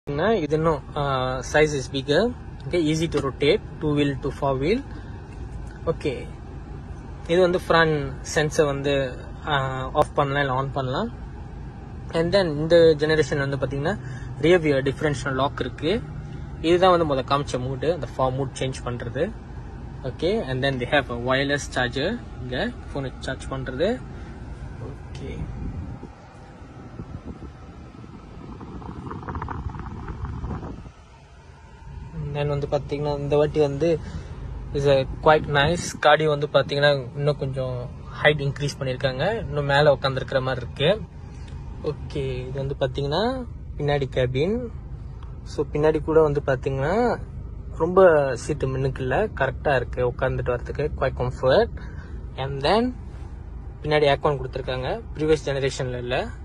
இது இன்னும் size is bigger okay easy to rotate two wheel to four wheel okay இது வந்து front சென்ஸை வந்து ஆஃப் பண்ணலாம் இல்லை ஆன் பண்ணலாம் அண்ட் தென் இந்த ஜெனரேஷன் வந்து பார்த்தீங்கன்னா ரியர் வியூ டிஃபரன்ஷியல் லாக் இருக்கு இதுதான் வந்து முதல்ல காமிச்ச மூடு அந்த ஃபார் மூட் சேஞ்ச் பண்ணுறது okay and then the have wireless charger இங்கே ஃபோனை சார்ஜ் பண்ணுறது ஓகே தென் வந்து பார்த்தீங்கன்னா இந்த வாட்டி வந்து இஸ் அ குவைட் நைஸ் காடி வந்து பார்த்தீங்கன்னா இன்னும் கொஞ்சம் ஹைட் இன்க்ரீஸ் பண்ணியிருக்காங்க இன்னும் மேலே உட்காந்துருக்கிற மாதிரி இருக்கு ஓகே இது வந்து பார்த்தீங்கன்னா பின்னாடி கேபின் ஸோ பின்னாடி கூட வந்து பார்த்தீங்கன்னா ரொம்ப சீட்டு மின்னுக்கு இல்லை கரெக்டாக இருக்கு உட்காந்துட்டு வரதுக்கு குவைட் கம்ஃபர்ட் அண்ட் தென் பின்னாடி ஏர்கான் கொடுத்துருக்காங்க ப்ரீவியஸ் ஜெனரேஷனில் இல்லை